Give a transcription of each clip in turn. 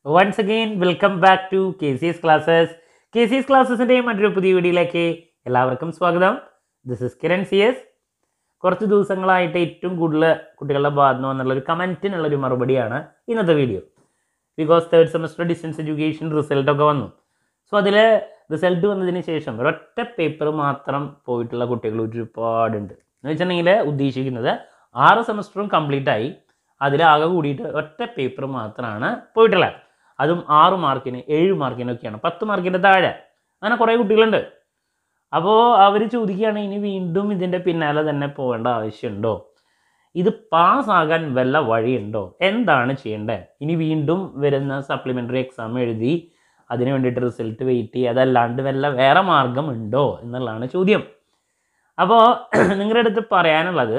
once again welcome back to K C S classes K C S ക്ലാസ്സസിൻ്റെ മറ്റൊരു പുതിയ വീഡിയോയിലേക്ക് എല്ലാവർക്കും സ്വാഗതം this is Kiran C S കുറച്ച് ദിവസങ്ങളായിട്ട് ഏറ്റവും കൂടുതൽ കുട്ടികളുടെ ഭാഗത്ത് നിന്ന് വന്നുള്ള ഒരു കമൻറ്റിനുള്ളൊരു മറുപടിയാണ് ഇന്നത്തെ video because third semester distance education റിസൾട്ടൊക്കെ വന്നു സോ അതിൽ റിസൾട്ട് വന്നതിന് ശേഷം ഒരൊറ്റ പേപ്പർ മാത്രം പോയിട്ടുള്ള കുട്ടികൾ ഒരുപാടുണ്ട് എന്ന് വെച്ചിട്ടുണ്ടെങ്കിൽ ഉദ്ദേശിക്കുന്നത് ആറ് സെമസ്റ്ററും കംപ്ലീറ്റ് ആയി അതിലാകെ കൂടിയിട്ട് ഒറ്റ പേപ്പർ മാത്രമാണ് പോയിട്ടുള്ളത് അതും ആറ് മാർക്കിന് ഏഴ് മാർക്കിനൊക്കെയാണ് പത്ത് മാർക്കിൻ്റെ താഴെ അങ്ങനെ കുറേ കുട്ടികളുണ്ട് അപ്പോൾ അവർ ചോദിക്കുകയാണ് ഇനി വീണ്ടും ഇതിൻ്റെ പിന്നാലെ തന്നെ പോകേണ്ട ആവശ്യമുണ്ടോ ഇത് പാസ്സാകാൻ വല്ല വഴിയുണ്ടോ എന്താണ് ചെയ്യേണ്ടത് ഇനി വീണ്ടും വരുന്ന സപ്ലിമെൻ്ററി എക്സാം എഴുതി അതിന് വേണ്ടിയിട്ട് റിസൾട്ട് വെയിറ്റ് ചെയ്യുക അതല്ലാണ്ട് വല്ല വേറെ മാർഗം ഉണ്ടോ എന്നുള്ളതാണ് ചോദ്യം അപ്പോൾ നിങ്ങളുടെ അടുത്ത് പറയാനുള്ളത്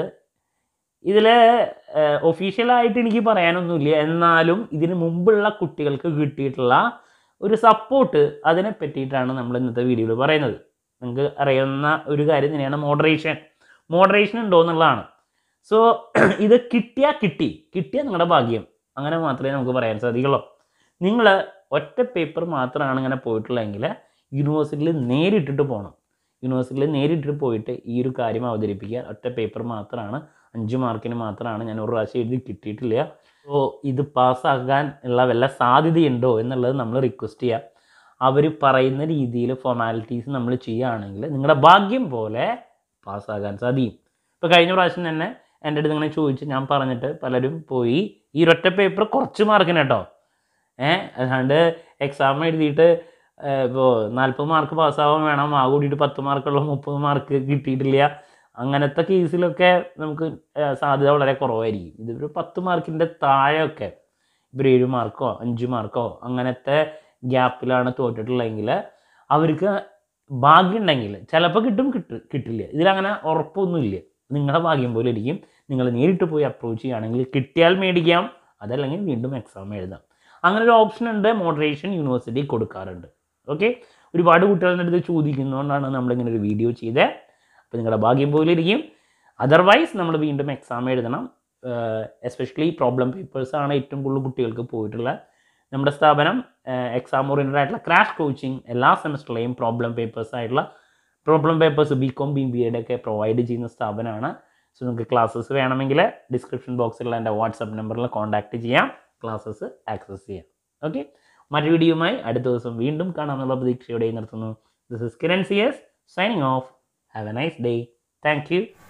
ഇതിൽ ഒഫീഷ്യലായിട്ട് എനിക്ക് പറയാനൊന്നുമില്ല എന്നാലും ഇതിന് മുമ്പുള്ള കുട്ടികൾക്ക് കിട്ടിയിട്ടുള്ള ഒരു സപ്പോർട്ട് അതിനെ പറ്റിയിട്ടാണ് നമ്മൾ ഇന്നത്തെ വീഡിയോയിൽ പറയുന്നത് നിങ്ങൾക്ക് അറിയുന്ന ഒരു കാര്യം തന്നെയാണ് മോഡറേഷൻ മോഡറേഷൻ ഉണ്ടോ എന്നുള്ളതാണ് സോ ഇത് കിട്ടിയാൽ കിട്ടി കിട്ടിയാൽ നിങ്ങളുടെ ഭാഗ്യം അങ്ങനെ മാത്രമേ നമുക്ക് പറയാൻ സാധിക്കുള്ളൂ നിങ്ങൾ ഒറ്റ പേപ്പർ മാത്രമാണ് ഇങ്ങനെ പോയിട്ടുള്ളതെങ്കിൽ യൂണിവേഴ്സിറ്റിയിൽ നേരിട്ടിട്ട് പോകണം യൂണിവേഴ്സിറ്റിയിൽ നേരിട്ടിട്ട് പോയിട്ട് ഈ ഒരു കാര്യം അവതരിപ്പിക്കുക ഒറ്റ പേപ്പർ മാത്രമാണ് അഞ്ച് മാർക്കിന് മാത്രമാണ് ഞാൻ ഒരു പ്രാവശ്യം എഴുതി കിട്ടിയിട്ടില്ല സോ ഇത് പാസ്സാകാൻ ഉള്ള വല്ല സാധ്യതയുണ്ടോ എന്നുള്ളത് നമ്മൾ റിക്വസ്റ്റ് ചെയ്യുക അവർ പറയുന്ന രീതിയിൽ ഫോർമാലിറ്റീസ് നമ്മൾ ചെയ്യുകയാണെങ്കിൽ നിങ്ങളുടെ ഭാഗ്യം പോലെ പാസ്സാകാൻ സാധിക്കും ഇപ്പോൾ കഴിഞ്ഞ പ്രാവശ്യം തന്നെ എൻ്റെ അടുത്ത് ഇങ്ങനെ ചോദിച്ച് ഞാൻ പറഞ്ഞിട്ട് പലരും പോയി ഈ ഒരൊറ്റ പേപ്പർ കുറച്ച് മാർക്കിന് കേട്ടോ ഏഹ് അല്ലാണ്ട് എക്സാം എഴുതിയിട്ട് ഇപ്പോൾ നാൽപ്പത് മാർക്ക് പാസ്സാവാൻ വേണം ആ കൂടിയിട്ട് പത്ത് മാർക്കുള്ള മുപ്പത് മാർക്ക് കിട്ടിയിട്ടില്ല അങ്ങനത്തെ കേസിലൊക്കെ നമുക്ക് ഏഹ് സാധ്യത വളരെ കുറവായിരിക്കും ഇതൊരു പത്ത് മാർക്കിൻ്റെ താഴെയൊക്കെ ഇപ്പോൾ ഏഴ് മാർക്കോ അഞ്ച് മാർക്കോ അങ്ങനത്തെ ഗ്യാപ്പിലാണ് തോറ്റിട്ടുള്ളതെങ്കിൽ അവർക്ക് ഭാഗ്യമുണ്ടെങ്കിൽ ചിലപ്പോൾ കിട്ടും കിട്ട കിട്ടില്ല ഇതിലങ്ങനെ ഉറപ്പൊന്നുമില്ല നിങ്ങളുടെ ഭാഗ്യം പോലെ ഇരിക്കും നിങ്ങൾ നേരിട്ട് പോയി അപ്രോച്ച് ചെയ്യുകയാണെങ്കിൽ കിട്ടിയാൽ മേടിക്കാം അതല്ലെങ്കിൽ വീണ്ടും എക്സാം എഴുതാം അങ്ങനെ ഒരു ഓപ്ഷൻ ഉണ്ട് മോഡറേഷൻ യൂണിവേഴ്സിറ്റി കൊടുക്കാറുണ്ട് ഓക്കെ ഒരുപാട് കുട്ടികളുടെ അടുത്ത് ചോദിക്കുന്നതുകൊണ്ടാണ് നമ്മളിങ്ങനെ ഒരു വീഡിയോ ചെയ്തത് അപ്പോൾ നിങ്ങളുടെ ഭാഗ്യം പോലെ ഇരിക്കും അതർവൈസ് നമ്മൾ വീണ്ടും എക്സാം എഴുതണം എസ്പെഷ്യലി പ്രോബ്ലം പേപ്പേഴ്സാണ് ഏറ്റവും കൂടുതൽ കുട്ടികൾക്ക് പോയിട്ടുള്ളത് നമ്മുടെ സ്ഥാപനം എക്സാം ഓറിയൻറ്റഡ് ആയിട്ടുള്ള ക്രാഷ് കോച്ചിങ് എല്ലാ സെമസ്റ്ററിലെയും പ്രോബ്ലം പേപ്പേഴ്സ് ആയിട്ടുള്ള problem papers B com B B എയുടെ ഒക്കെ പ്രൊവൈഡ് ചെയ്യുന്ന സ്ഥാപനമാണ് സോ നിങ്ങൾക്ക് ക്ലാസ്സസ് വേണമെങ്കിൽ ഡിസ്ക്രിപ്ഷൻ ബോക്സിലുള്ള എൻ്റെ വാട്സപ്പ് നമ്പറിൽ കോൺടാക്റ്റ് ചെയ്യാം ക്ലാസ്സസ് ആക്സസ് ചെയ്യാം ഓക്കെ മറ്റു വീഡിയോയുമായി അടുത്ത ദിവസം വീണ്ടും കാണാമെന്നുള്ള പ്രതീക്ഷയോടെ നിർത്തുന്നു this is Kiran C S signing off have a nice day thank U